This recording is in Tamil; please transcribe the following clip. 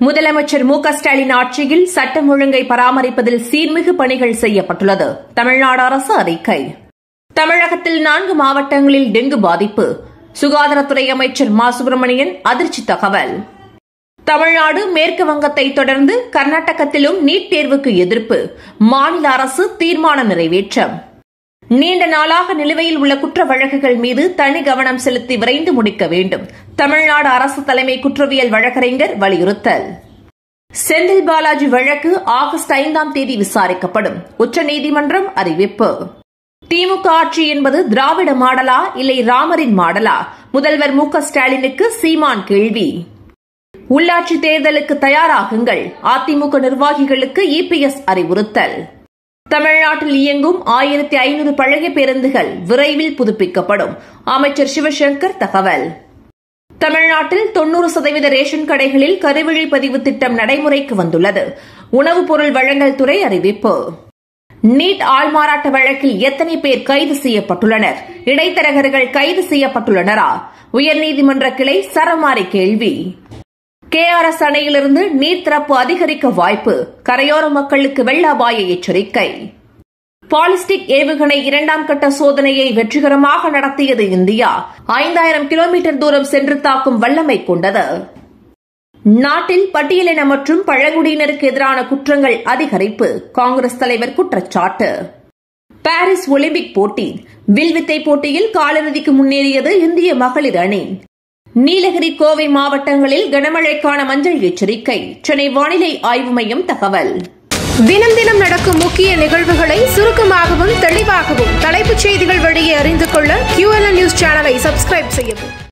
முதலமைச்சர் மு க ஸ்டாலின் ஆட்சியில் சட்டம் ஒழுங்கை பராமரிப்பதில் சீர்மிகு பணிகள் செய்யப்பட்டுள்ளது தமிழ்நாடு அரசு அறிக்கை தமிழகத்தில் நான்கு மாவட்டங்களில் டெங்கு பாதிப்பு சுகாதாரத்துறை அமைச்சர் மா சுப்பிரமணியன் அதிர்ச்சி தகவல் தமிழ்நாடு மேற்கு வங்கத்தை தொடர்ந்து கர்நாடகத்திலும் நீட் தேர்வுக்கு எதிர்ப்பு மாநில அரசு தீர்மானம் நிறைவேற்றம் நீண்ட நாளாக நிலுவையில் உள்ள குற்ற வழக்குகள் மீது தனி கவனம் செலுத்தி விரைந்து முடிக்க வேண்டும் தமிழ்நாடு அரசு தலைமை குற்றவியல் வழக்கறிஞர் வலியுறுத்தல் செந்தில் பாலாஜி வழக்கு ஆகஸ்ட் ஐந்தாம் தேதி விசாரிக்கப்படும் உச்சநீதிமன்றம் அறிவிப்பு திமுக ஆட்சி என்பது திராவிட மாடலா இல்லை ராமரின் மாடலா முதல்வர் மு க ஸ்டாலினுக்கு சீமான் கேள்வி உள்ளாட்சி தேர்தலுக்கு தயாராகுங்கள் அதிமுக நிர்வாகிகளுக்கு இபிஎஸ் அறிவுறுத்தல் தமிழ்நாட்டில் இயங்கும் ஆயிரத்தி ஐநூறு பழைய பேருந்துகள் விரைவில் புதுப்பிக்கப்படும் அமைச்சர் சிவசங்கர் தகவல் தமிழ்நாட்டில் தொன்னூறு சதவீத ரேஷன் கடைகளில் கருவிழி பதிவு திட்டம் நடைமுறைக்கு வந்துள்ளது உணவுப் பொருள் வழங்கல் துறை அறிவிப்பு நீட் ஆள்மாறாட்ட வழக்கில் எத்தனை பேர் கைது செய்யப்பட்டுள்ளனர் இடைத்தரகர்கள் கைது செய்யப்பட்டுள்ளனரா உயர்நீதிமன்ற கிளை சரமாரி கேள்வி கேஆர்எஸ் அணையிலிருந்து நீர் திறப்பு அதிகரிக்க வாய்ப்பு கரையோர மக்களுக்கு வெள்ள அபாய எச்சரிக்கை பாலிஸ்டிக் ஏவுகணை இரண்டாம் கட்ட சோதனையை வெற்றிகரமாக நடத்தியது இந்தியா ஐந்தாயிரம் கிலோமீட்டர் தூரம் சென்று தாக்கும் வல்லமை கொண்டது நாட்டில் பட்டியலின மற்றும் பழங்குடியினருக்கு எதிரான குற்றங்கள் அதிகரிப்பு காங்கிரஸ் தலைவர் குற்றச்சாட்டு பாரிஸ் ஒலிம்பிக் போட்டி வில்வித்தை போட்டியில் காலிறுதிக்கு முன்னேறியது இந்திய மகளிர் அணி நீலகிரி கோவை மாவட்டங்களில் கனமழைக்கான மஞ்சள் எச்சரிக்கை சென்னை வானிலை ஆய்வு மையம் தகவல் தினம் தினம் நடக்கும் முக்கிய நிகழ்வுகளை சுருக்கமாகவும் தெளிவாகவும் தலைப்புச் செய்திகள் வழியே அறிந்து கொள்ள QLN நியூஸ் சேனலை சப்ஸ்கிரைப் செய்யவும்